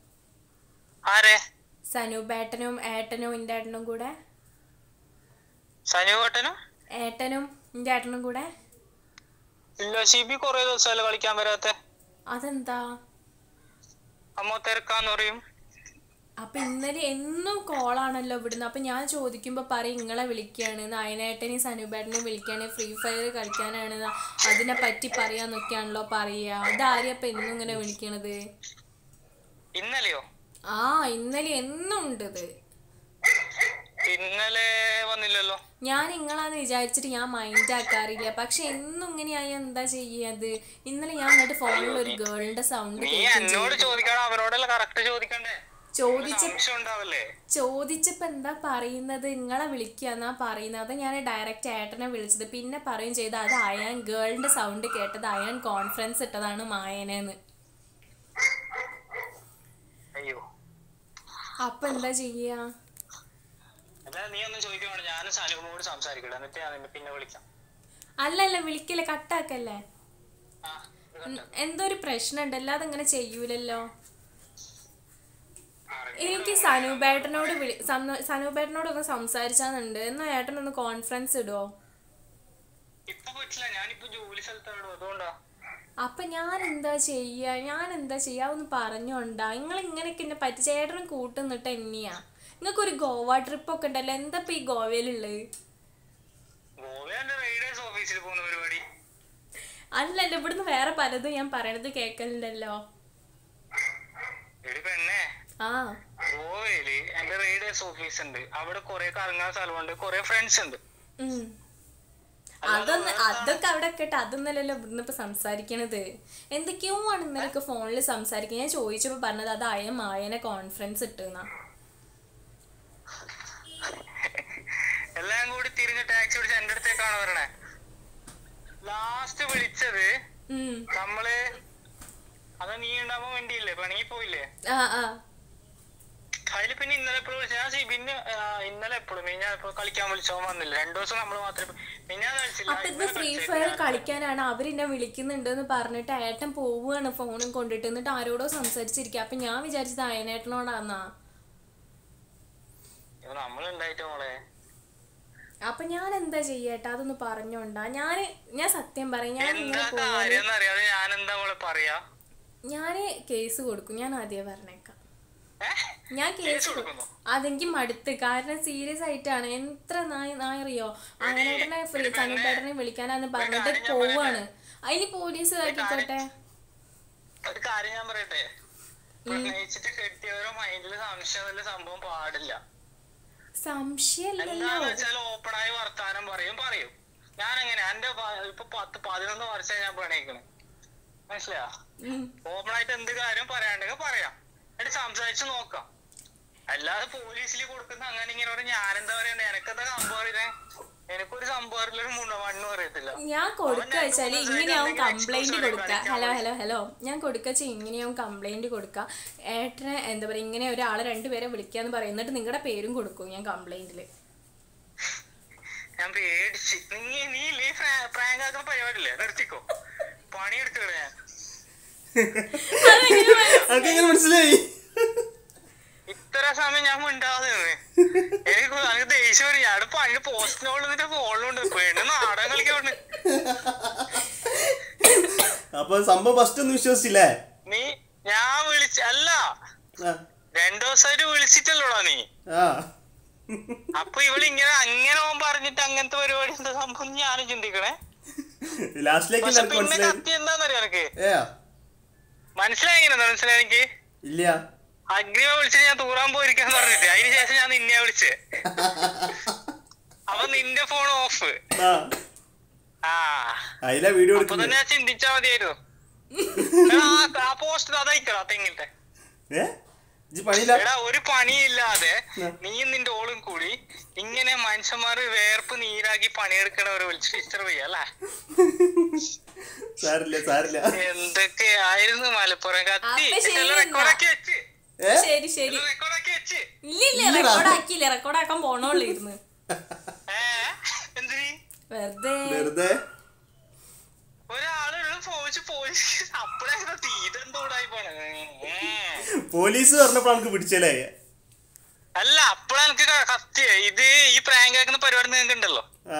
ആരെ
സനൂപേട്ടനും ഏട്ടനും ഇന്റെ ഏട്ടനും കൂടെ
സനുവേട്ടനും
ഏട്ടനും എൻ്റെ ഏട്ടനും കൂടെ
ഇല്ല ഷിബി കൊറേ ദിവസമല്ലേ കളിക്കാൻ വരാത്തെ
അതെന്താ
അമ്മ തിരക്കാന്ന് പറയും
അപ്പൊ ഇന്നലെ എന്നും കോളാണല്ലോ ഇവിടുന്ന് അപ്പൊ ഞാൻ ചോദിക്കുമ്പോ പറയും ഇങ്ങളെ വിളിക്കാണ് നയനേട്ടനെയും സനുബേട്ടനെയും വിളിക്കാണ് ഫ്രീ ഫയർ കളിക്കാനാണ് ന്ന് അതിനെ പറ്റി പറയാന്നൊക്കെയാണല്ലോ പറയാ ഇതാരെയാ ഇപ്പൊ എന്നും ഇങ്ങനെ വിളിക്കണത്
ഇന്നലെയോ
ആ ഇന്നലെ എന്നും ഉണ്ട് ഇത്
ഇന്നലെ വന്നില്ലല്ലോ
ഞാൻ നിങ്ങളാന്ന് വിചാരിച്ചിട്ട് ഞാൻ മൈൻഡ് ആക്കാറില്ല പക്ഷെ എന്നും ഇങ്ങനെയായി എന്താ ചെയ്യത് ഇന്നലെ ഞാൻ എന്നിട്ട് ഫോണിൽ ഒരു ഗേളിന്റെ സൗണ്ട്
നീ എന്നോട് ചോദിക്കണം അവരോടല്ല കറക്റ്റ് ചോദിക്കണ്ടേ
ചോദിച്ച
സംശയം ഉണ്ടാവല്ലേ
ചോദിച്ചപ്പോ എന്താ പറയുന്നത് നിങ്ങളെ വിളിക്കാന്നാ പറയുന്നത് അത് ഞാൻ ഡയറക്റ്റ് ഏട്ടനെ വിളിച്ചത് പിന്നെ പറയും ചെയ്ത് അത് അയാൻ ഗേളിന്റെ സൗണ്ട് കേട്ടത് അയാൻ കോൺഫറൻസ് ഇട്ടതാണ് മായനെന്ന്
അയ്യോ
അപ്പൊ എന്താ ചെയ്യാ
അല്ല നീ ഒന്നും ചോദിക്കണം ഞാനും സനുവിനോട് സംസാരിക്കട്ടെ എന്നിട്ട് ഞാൻ നിന്നെ പിന്നെ വിളിക്കാം
അല്ലല്ല വിളിക്കല്ലേ കട്ടാക്കല്ലേ
ആ
ഉം, എന്തോ ഒരു പ്രശ്നമുണ്ട് അല്ലാതെ ഇങ്ങനെ ചെയ്യൂലല്ലോ എനിക്ക് സനൂപേട്ടനോട് വിളി സനു- സനൂപേട്ടനോട് ഒന്ന് സംസാരിച്ചാന്നുണ്ട് എന്നാ ഏട്ടനൊന്ന് കോൺഫറൻസ് ഇടുവോ
ഇപ്പൊ പറ്റില്ല ഞാനിപ്പോ ജോലി സ്ഥലത്താണ് അതുകൊണ്ടാ
അപ്പൊ ഞാൻ എന്താ ചെയ്യാ ഞാൻ എന്താ ചെയ്യാ ഒന്ന് പറഞ്ഞോണ്ടാ നിങ്ങൾ ഇങ്ങനെയൊക്കെ എന്നെ പറ്റി ചേട്ടനും കൂട്ടുന്നിട്ട് എന്നെയാ നിങ്ങൾക്ക് ഒരു ഗോവ ട്രിപ്പ് ഒക്കെ ഉണ്ടല്ലോ എന്താ ഇപ്പൊ ഈ ഗോവയിലുള്ളത്
ഗോവയുടെ റൈഡേഴ്സ് ഓഫീസിൽ പോകുന്ന പരിപാടി
അല്ലല്ലോ ഇവിടുന്ന് വേറെ പലതും ഞാൻ പറയണത് കേൾക്കലുണ്ടല്ലോ
എടി പെണ്ണേ
ആ
ഗോവയില് എന്റെ റൈഡേഴ്സ് ഓഫീസ് ഉണ്ട് അവിടെ കൊറേ കറങ്ങാൻ സ്ഥലമുണ്ട് കൊറേ ഫ്രണ്ട്സ് ഉണ്ട്
ഉം. അതൊന്ന് അതൊക്കെ അവിടെ കേട്ടോ അതൊന്നല്ലല്ലോ ഇവിടുന്ന് ഇപ്പൊ സംസാരിക്കണത് എന്തൊക്കെയോ ആണ് ഇന്നലെയൊക്കെ ഫോണിൽ സംസാരിക്കുക ഞാൻ ചോദിച്ചപ്പോ പറഞ്ഞത് അത് അയ മായനെ കോൺഫറൻസ് ഇട്ടുന്ന
എല്ലാം കൂടി തിരിഞ്ഞ് ടാക്സി പിടിച്ച് എന്റെ അടുത്തേക്കാണ് വരണേ ലാസ്റ്റ് വിളിച്ചത്
ഉം
നമ്മള് അത് നീ ഉണ്ടാവാൻ വേണ്ടിയില്ലേ പണിയിൽ പോയില്ലേ
ആ ആ
അതില് പിന്നെ ഇന്നലെ എപ്പോഴും വിളിച്ചു ഞാൻ സി- പിന്നെ ആ, ഇന്നലെ എപ്പോഴും ഞാൻ എപ്പോഴും കളിക്കാൻ വിളിച്ചോ വന്നില്ല രണ്ടു ദിവസം നമ്മൾ മാത്രമേ പിന്നെ ഞാൻ കളിച്ചില്ല
അപ്പൊ ഇന്ന്
ഇന്നലെ
ഫ്രീ
കളിച്ചു.
ഫയർ കളിക്കാനാണ് അവരെന്നെ വിളിക്കുന്നുണ്ട് എന്ന് പറഞ്ഞിട്ട് ഏട്ടൻ പോവുകയാണ് ഫോണും കൊണ്ടിട്ട് എന്നിട്ട് ആരോടോ സംസാരിച്ചിരിക്കുക അപ്പൊ ഞാൻ വിചാരിച്ചത് അയനേട്ടനോടാന്നാ
ഇത് നമ്മളുണ്ടായിട്ട് മോളെ
അപ്പൊ ഞാൻ എന്താ ചെയ്യട്ടെ അതൊന്ന് പറഞ്ഞോണ്ടാ ഞാൻ ഞാൻ സത്യം പറയും ഞാൻ
എന്താ
ഇങ്ങനെ പോവാണ്
കാര്യം എന്നറിയാതെ ഞാൻ എന്താ മോളെ പറയാ
ഞാൻ കേസ് കൊടുക്കും ഞാൻ ആദ്യം പറഞ്ഞേക്കാം
ഏ?
ഞാൻ
കേസ്
കേസ്
കൊടുക്കുന്നോ?
അതെനിക്ക് മടുത്ത് കാരണം സീരിയസ് ആയിട്ടാണ് എത്ര നായ നായറിയോ അങ്ങനെ ഫ്രീ സനുപേട്ടനെ വിളിക്കാനാന്ന് പറഞ്ഞിട്ട്
കാര്യം ഞാൻ
പോവാണ് അതിന് പോലീസ് ഇതാക്കിക്കോട്ടെ
ഒരു കാര്യം ഞാൻ പറയട്ടെ പ്രണയിച്ചിട്ട് കെട്ടിയവരോ മൈൻഡില് സംശയം എന്നുള്ള സംഭവം പാടില്ല
സംശയമില്ലല്ലോ
എന്താന്ന് വെച്ചാൽ ഓപ്പണായി വർത്താനം പറയും പറയും ഞാൻ എങ്ങനെ എന്റെ പ- ഇപ്പൊ പത്ത് പതിനൊന്ന് വർഷം ഞാൻ പ്രണയിക്കണ് മനസ്സിലായോ
ഉം.
ഓപ്പണായിട്ട് എന്ത് കാര്യം പറയാണ്ടെങ്കിൽ പറയാം എന്നിട്ട് സംസാരിച്ച് നോക്കാം അല്ലാതെ പോലീസിൽ കൊടുക്കുന്ന അങ്ങനെ ഇങ്ങനെ പറയും ഞാനെന്താ പറയണ്ടേ എനക്കെന്താ സംഭവം അറിയണേ എനിക്കൊരു സംഭവം അറിയില്ല ഒരു മുണ്ട മണ്ണും അറിയത്തില്ല
ഞാൻ കൊടുക്കുക
അവൻ
വെച്ചാല്
രണ്ട് മൂന്ന്
ഇങ്ങനെയാവും
ദിവസം
കംപ്ലൈന്റ്
expose
കൊടുക്കുക
കളിക്കാൻ
ഹലോ ഹലോ ഹലോ ഞാൻ കൊടുക്കുക വെച്ചാൽ ഇങ്ങനെയാവും കംപ്ലൈന്റ് കൊടുക്കുക ഏട്ടനെ എന്താ പറയുക ഇങ്ങനെ ഒരാളെ രണ്ടുപേരെ വിളിക്കാന്ന് പറയും എന്നിട്ട് നിങ്ങളുടെ പേരും കൊടുക്കും ഞാൻ കംപ്ലൈന്റില്
ഞാൻ പേടിച്ച് നീ നീ ഇല്ലേ പ്രാങ്ക് ആക്കുന്ന പരിപാടിയില്ലേ നിർത്തിക്കോ പണിയെടുക്കണ ഞാൻ
അതൊക്കെ എങ്ങനെ മനസ്സിലായി
ഇത്ര സമയം ഞാൻ മിണ്ടാതെ നിന്ന്. എനിക്ക് എനിക്ക് ദേഷ്യം വരും ഞാൻ പണി പോസ്റ്റിനോട് നിന്നിട്ട് ഫോണിലുണ്ട് പെണ്ണ് നാടകം കളിക്കണ്ട്
അപ്പൊ സംഭവം ഫസ്റ്റ് ഒന്നും വിശ്വസിച്ചില്ലേ
നീ ഞാൻ വിളിച്ച അല്ല
ആ,
രണ്ടു ദിവസമായിട്ട് വിളിച്ചിട്ടല്ലോടാ നീ
ആ
അപ്പൊ ഇവള് ഇങ്ങനെ അങ്ങനെ ഓൻ പറഞ്ഞിട്ട് അങ്ങനത്തെ പരിപാടി എന്താ സംഭവം എന്ന് ഞാനും ചിന്തിക്കണേ
ലാസ്റ്റിലേക്ക്
പക്ഷെ
എനിക്ക്
പിന്നെ
മനസ്സിലായി
കത്തി എന്താന്നറിയോ എനിക്ക്
ഏ
മനസ്സിലായി എങ്ങനെ മനസ്സിലായി എനിക്ക്
ഇല്ല
അഗ്നിമ വിളിച്ചിട്ട് ഞാൻ തൂറാൻ പോയിരിക്കാന്ന് പറഞ്ഞിട്ട് അതിന് ശേഷം ഞാൻ നിന്നെ വിളിച്ചേ അപ്പൊ നിന്റെ ഫോൺ ഓഫ്
ആ
ആ
അതിലാ വീഡിയോ
അപ്പൊ
എടുക്കുന്നത്
തന്നെ ഞാൻ ചിന്തിച്ചാ മതിയായിരുന്നു എടാ, ആ- ആ പോസ്റ്റ് അതയക്കടാ തെങ്ങിന്റെ
ഏ ഇജ്ജ് പണിയില്ല
എടാ ഒരു പണിയില്ലാതെ നീയും നിന്റെ ഓളും കൂടി ഇങ്ങനെ മനുഷ്യന്മാര് വേർപ്പ് നീരാക്കി പണിയെടുക്കണവരെ വിളിച്ച് ഡിസ്റ്റർബ് ചെയ്യല്ലേ
സാരില്ല സാരില്ല
എന്തൊക്കെയായിരുന്നു മലപ്പുറം കത്തി
അപ്പൊ ശരി എന്നാ.
റെക്കോർഡാക്കി വെച്ച്
ഏ
ശരി ശരി
റെക്കോർഡാക്കി വെച്ച്
ഇല്ലില്ല റെക്കോർഡ് ആക്കിയില്ല റെക്കോർഡ് ആക്കാൻ പോണോളിരുന്ന്
ഏ എന്തിനീ
വെറുതെ
വെറുതെ
ഒരാള് ചോദിച്ചു പോലീസ് അപ്പഴേ തീരെന്തോടായി പോണേ
പോലീസ് പറഞ്ഞപ്പോ നമുക്ക് പിടിച്ചല്ലേ
അല്ല അപ്പഴാ എനിക്ക് ക- കത്തിയേ ഇത് ഈ പ്രാങ്ക് ആക്കുന്ന പരിപാടി നിങ്ങൾക്ക് ഉണ്ടല്ലോ
ആ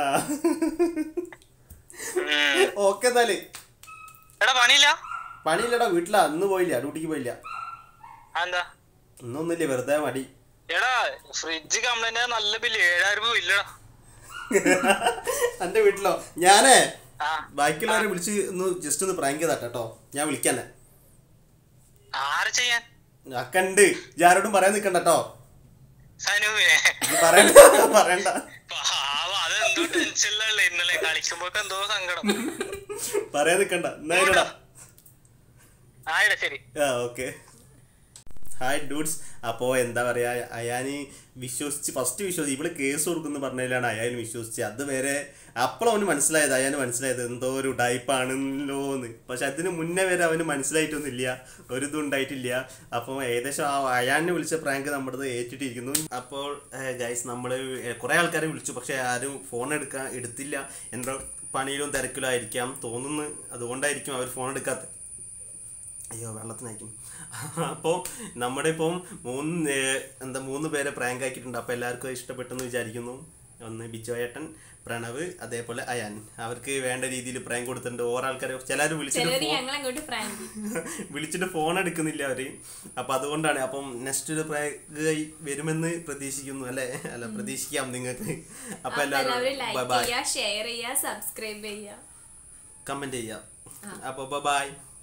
ഉം.
ഓക്കെ എന്നാല്
എടാ പണിയില്ല
പണിയില്ലടാ വീട്ടിലാ ഇന്ന് പോയില്ല ഡ്യൂട്ടിക്ക് പോയില്ല
എന്താ
ഇന്നൊന്നുമില്ല വെറുതെ മടി
എടാ ഫ്രിഡ്ജ് കംപ്ലൈന്റ് നല്ല ബില്ല് ഏഴായിരം രൂപ ഇല്ലടാ
എന്റെ വീട്ടിലോ ഞാനേ
ആ
ബാക്കിയുള്ളവരെ വിളിച്ച് ഒന്ന് ജസ്റ്റ് ഒന്ന് പ്രാങ്ക് ചെയ്താട്ടെ കേട്ടോ ഞാൻ വിളിക്കാന്നെ
ആരെ ചെയ്യാൻ
അക്കണ്ട് ആരോടും പറയാൻ നിക്കണ്ട കേട്ടോ
സനുവിനെ
ഇത് പറയണ്ട പറയണ്ട
പാവം അതെന്തോ ടെൻഷനിലല്ലേ ഇന്നലെ കളിക്കുമ്പോഴൊക്കെ എന്തോ സങ്കടം
പറയാൻ നിക്കണ്ട എന്നായിരടാ
ആയിടാ ശരി
ആ ഓക്കെ ഹായ് ഡൂഡ്സ് അപ്പോൾ എന്താ പറയുക അയാന് വിശ്വസിച്ച് ഫസ്റ്റ് വിശ്വസിച്ച് ഇവള് കേസ് കൊടുക്കുന്നു പറഞ്ഞതിലാണ് അയാൻ വിശ്വസിച്ചത് അത് വരെ അപ്പോൾ അവന് മനസ്സിലായത് അയാന് മനസ്സിലായത് എന്തോ ഒരു ടൈപ്പാണല്ലോ എന്ന് പക്ഷെ അതിന് മുന്നേ വരെ അവന് മനസ്സിലായിട്ടൊന്നുമില്ല ഒരു ഇതും ഉണ്ടായിട്ടില്ല അപ്പോൾ ഏകദേശം ആ അയാനെ വിളിച്ച പ്രാങ്ക് നമ്മുടെ ഏറ്റിട്ടിരിക്കുന്നു അപ്പോൾ ഗൈസ് നമ്മൾ കുറേ ആൾക്കാരെ വിളിച്ചു പക്ഷേ ആരും ഫോൺ എടുക്കാൻ എടുത്തില്ല എന്തോ പണിയിലും തിരക്കിലും ആയിരിക്കാം തോന്നുന്നു അതുകൊണ്ടായിരിക്കും അവർ ഫോൺ എടുക്കാത്തത് അയ്യോ വെള്ളത്തിനയക്കും അപ്പോൾ നമ്മുടെ ഇപ്പം മൂന്ന് ഏർ, എന്താ മൂന്ന് പേരെ പ്രാങ്ക് ആക്കിയിട്ടുണ്ട് അപ്പോൾ എല്ലാവർക്കും ഇഷ്ടപ്പെട്ടെന്ന് വിചാരിക്കുന്നു ഒന്ന് ബിജോയേട്ടൻ പ്രണവ് അതേപോലെ അയാൻ അവർക്ക് വേണ്ട രീതിയിൽ പ്രാങ്ക് കൊടുത്തിട്ടുണ്ട് ഓരോ ആൾക്കാരെ ചിലർ വിളിച്ചിട്ട്
ചിലര്
phone-
ഞങ്ങൾ അങ്ങോട്ട് പ്രാങ്ക്
വിളിച്ചിട്ട് ഫോൺ എടുക്കുന്നില്ല അവര് അപ്പൊ അതുകൊണ്ടാണ് അപ്പം നെക്സ്റ്റ് ഒരു പ്രാങ്ക് വരുമെന്ന് പ്രതീക്ഷിക്കുന്നു അല്ലേ അല്ല പ്രതീക്ഷിക്കാം നിങ്ങൾക്ക് അപ്പൊ
അപ്പൊ എല്ലാവരും
എല്ലാവരും
ലൈക്ക്
ബൈ
ചെയ്യുക ഷെയർ ചെയ്യുക സബ്സ്ക്രൈബ് ചെയ്യുക
കമന്റ് ചെയ്യാം അപ്പൊ ബൈ